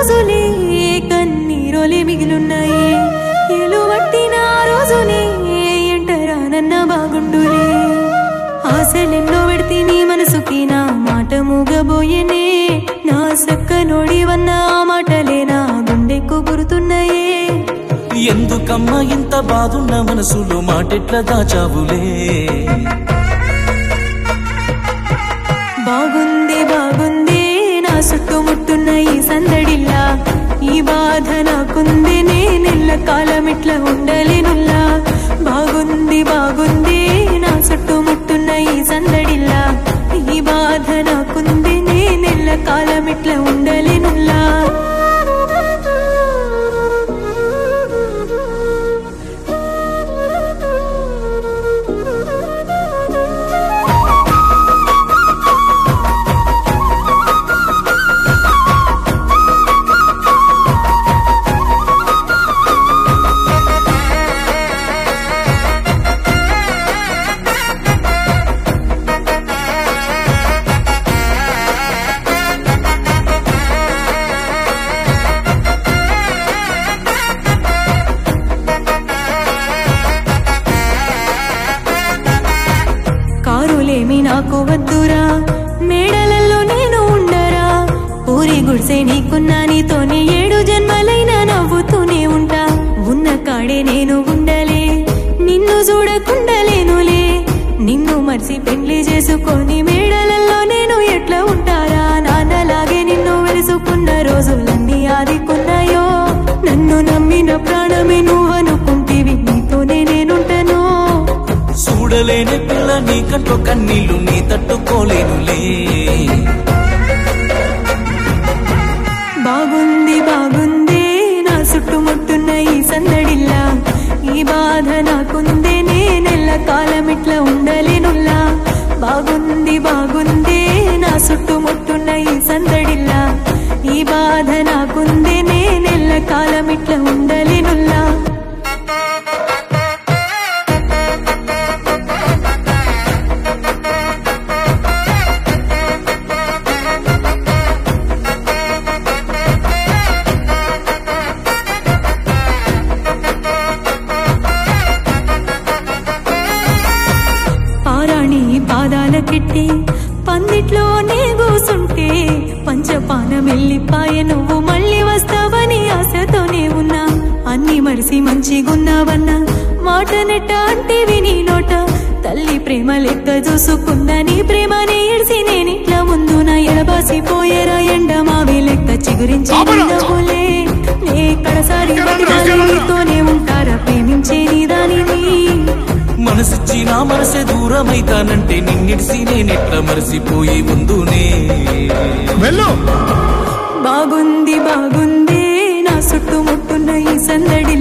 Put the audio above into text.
రోజులే కన్నీరోలే మిగిలున్నాయి ఎలువట్టిన ఆ రోజునే ఎంటరానన్న బాగుండులే ఆశలెన్నో పెడితే నీ మనసుకి నా మాట మూగబోయేనే నా సక్క నోడివన్న ఆ మాటలే నా గుండెకు గురుతున్నాయే ఎందుకమ్మా ఇంత బాధున్న మనసులో మాటెట్లా దాచావులే బాగుంది బాగుంది నా చుట్టుముట్టున్న ఈ సందడిల్లా ఈ బాధ నాకుంది నేనెల్ల కాలం ఇట్లా ఉండలేనుల్లా బాగుంది బాగుంది నా చుట్టుముట్టున్న ఈ సందడిల్లా ఈ బాధ నాకుంది నేనెల్ల కాలం ఇట్లా ఉండలేనుల్లా కారులేమి నాకు వద్దురా మేడలలో నేను ఉండరా ఊరి గుడిసే నీకున్నా నీతోనే ఏడు జన్మలైన నవ్వుతూనే ఉంటా ఉన్న కాడే నేను ఉండలే నిన్ను చూడకుండలేనులే నిన్ను మర్చి పెండ్లి చేసుకొని మేడలలో నేను ఎట్లా ఉంటారా నాన్నలాగే నిన్ను వెలుసుకున్న రోజులన్నీ ఆదికున్నాయో నన్ను నమ్మిన ప్రాణమే నువ్వనుకుంటేవి నీతోనే నేనుంటాను చూడలేని పిల్ల నీ కంట్లో కన్నీళ్లు నీ తట్టుకోలేనులే బాగుంది బాగుంది నా చుట్టుముట్టున్న ఈ సందడిల్లా ఈ బాధ నాకుంది నేనెల్ల కాలం ఇట్లా ఉండలేనుల్లా బాగుంది బాగుంది నా చుట్టుముట్టున్న ఈ సందడిల్లా ఈ బాధ నాకుంది నేనెల్ల కాలం ఇట్లా ఉండలేనుల్లా పారాణి పాదాల కిట్టి పందిట్లోనే కూసుంటే పంచపానం వెళ్ళిపాయ నువ్వు మళ్ళీ వస్తావని ఆశతోనే ఉన్నా అన్ని మరిసి మంచిగున్నావన్నా మాట నెట్ట అంటే విని నోట తల్లి ప్రేమ లెక్క చూసుకున్నా నీ ప్రేమని ఎడిసి నేనిట్లా ముందు నా ఎడబాసి పోయేరా ఎండ మావి లెక్క చిగురించి నవ్వులే నే కడసారి నీతోనే ఉంటారా ప్రేమించే నీ దానిని మనసిచ్చి నా మనసే దూరమైతానంటే నిన్నిడిసి నేనెట్లా మరిసిపోయి ముందునే వెళ్ళు బాగుంది బాగుంది నా చుట్టుముట్టున్న ఈ సందడి